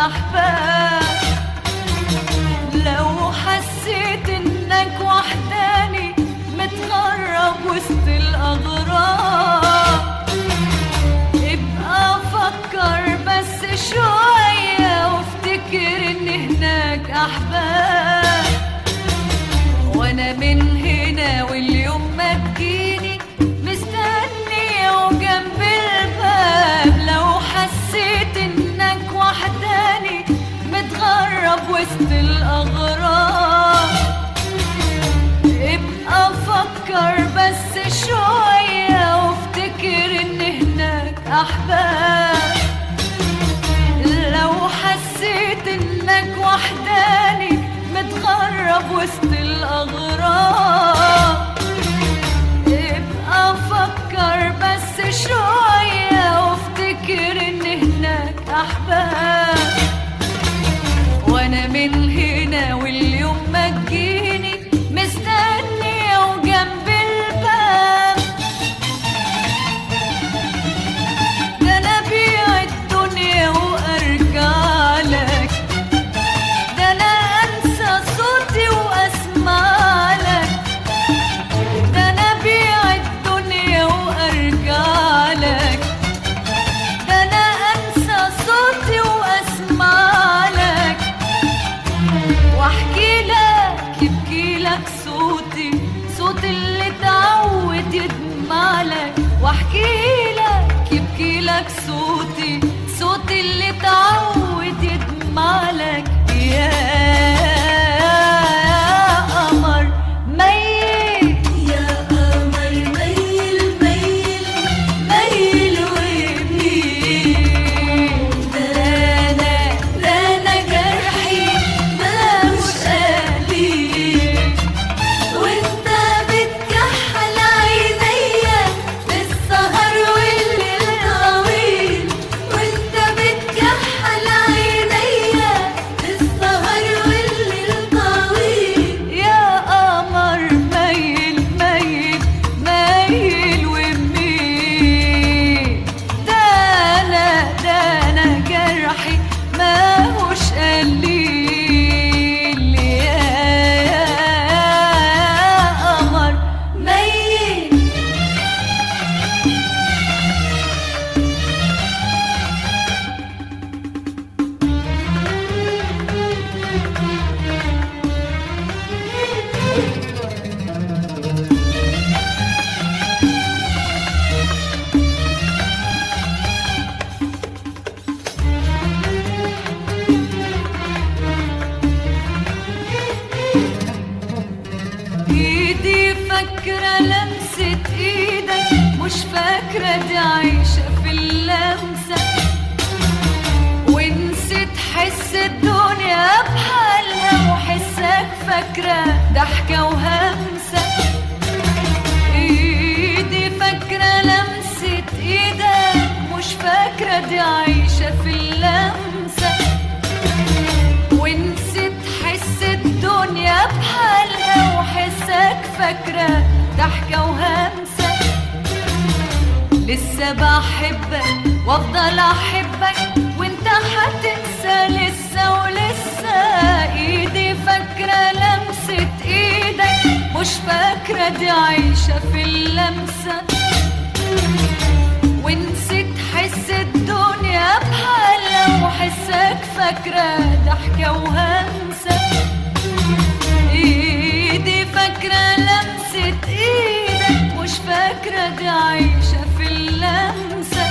أحباب لو حسيت إنك وحداني متغرب وسط الأغراب ابقى فكر بس شوية وافتكر إن هناك أحباب وانا من هنا واليوم ما تجيني مستني وجنب الباب لو حسيت انك وحداني متغرب وسط الاغراب ابقى فكر بس شوية وافتكر ان هناك احباب لو حسيت انك وحداني متغرب وسط الاغراب ابقى فكر بس شوية وافتكر ان هناك احباب وانا من هنا واليوم ما تجيني مستني وجنب الباب ده انا بيع الدنيا وارجع لك ده انا انسى صوتي واسمع لك ده انا بيع الدنيا وارجع لك ده انا انسى صوتي واسمع لك واحكي لك يبكي لك صوتي صوت اللي اتعود يدمع لك واحكي لك يبكي لك صوتي صوت اللي اتعود يدمع لك يا قمر ميل يا قمر ميل ميل ميل ويميل ده انا ده انا جرحي ملوش قليل وانت بتكحل عينيا للسهر والليل طويل وانت بتكحل عينيا للسهر والليل طويل يا قمر ميل ميل ميل وميل ده انا ده انا جرحي ماهوش قليل يا قمر ميل ايدي فاكرة لمسة ايدك مش فاكرة دي عايشة في اللمسة ونسيت حس الدنيا بحالها وحسك فاكرة ضحكة وهمسة ايدي فاكرة لمسة ايدك مش فاكرة دي عايشة في اللمسة ونسيت حس الدنيا بحالها وحسك فاكرة ضحكة وهمسة لسه بحبك وافضل احبك وانت هتنسى لسه ولسه ايدي فاكرة لمسة ايدك مش فاكرة دي عايشة في اللمسة ونسيت حس الدنيا بحالها وحسك فاكرة ضحكة وهمسة ايدي فاكرة لمسة ايدك مش فاكرة دي عايشة في اللمسة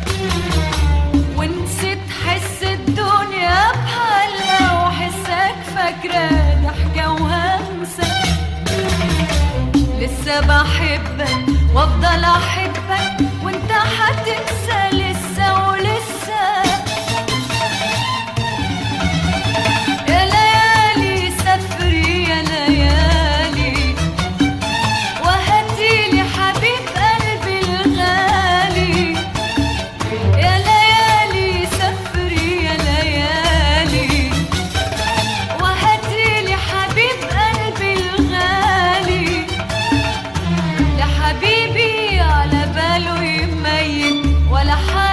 ونسيت حس الدنيا بحالها وحسك فاكرة ضحكة وهمسة لسه بحبك وافضل احبك وانت هتنسى لسه ولسه يا ليالي سفري يا ليالي وهاتيلي حبيب قلبي الغالي يا ليالي سفري يا ليالي وهاتيلي حبيب قلبي الغالي لحبيبي على باله يميل ولا حاجة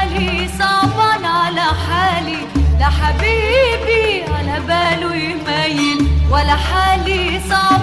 حبيبي على باله يميل ولا حالي صعب